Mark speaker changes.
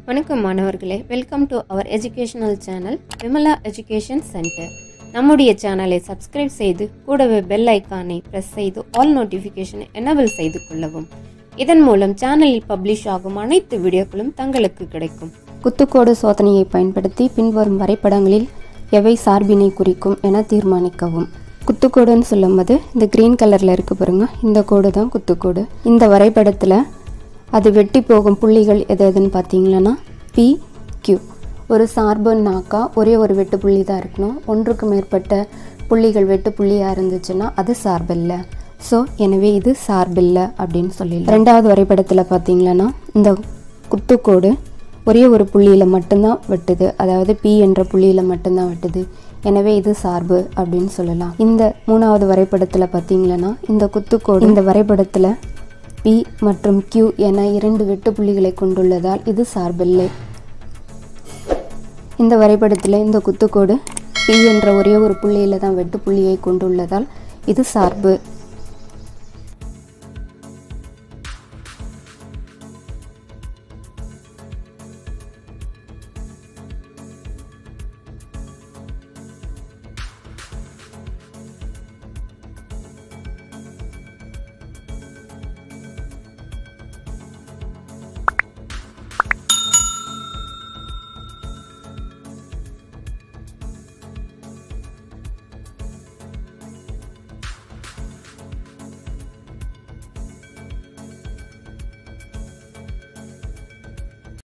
Speaker 1: வணக்கம் மாணவர்களே welcome to our educational channel Vimala education centre நம்முடைய சேனலை சப்ஸ்கிரைப் செய்து கூடவே பெல் ஐக்கானை பிரஸ் செய்து ஆல் நோட்டிஃபிகேஷனை எனபிள் செய்து கொள்ளவும் இதன் மூலம் சேனலில் பப்ளிஷ் ஆகும் அனைத்து வீடியோக்களும் தங்களுக்கு கிடைக்கும்
Speaker 2: குத்துக்கோடு சோதனையை பயன்படுத்தி பின்வரும் வரைபடங்களில் எவை சார்பினை குறிக்கும் என தீர்மானிக்கவும் குத்துக்கோடுன்னு சொல்லும்போது இந்த க்ரீன் கலரில் இருக்கு பாருங்க இந்த கோடு தான் குத்துக்கோடு இந்த வரைபடத்தில் அது வெட்டி போகும் புள்ளிகள் எது எதுன்னு பார்த்தீங்கன்னா பி கியூ ஒரு சார்புனாக்கா ஒரே ஒரு வெட்டு புள்ளி தான் இருக்கணும் ஒன்றுக்கு மேற்பட்ட புள்ளிகள் வெட்டு புள்ளியாக இருந்துச்சுன்னா அது சார்பில்லை ஸோ எனவே இது சார்பில்லை அப்படின்னு சொல்லிடலாம் ரெண்டாவது வரைபடத்தில் பார்த்தீங்கன்னா இந்த குத்துக்கோடு ஒரே ஒரு புள்ளியில் மட்டும்தான் வெட்டுது அதாவது பி என்ற புள்ளியில் மட்டும்தான் வெட்டுது எனவே இது சார்பு அப்படின்னு சொல்லலாம் இந்த மூணாவது வரைபடத்தில் பார்த்தீங்கன்னா இந்த குத்துக்கோடு இந்த வரைபடத்தில் பி மற்றும் Q என இரண்டு வெட்டு புள்ளிகளை கொண்டுள்ளதால் இது சார்பில்லை இந்த வரைபடத்தில் இந்த குத்துக்கோடு பி என்ற ஒரே ஒரு புள்ளியில் தான் வெட்டு புள்ளியை கொண்டுள்ளதால் இது சார்பு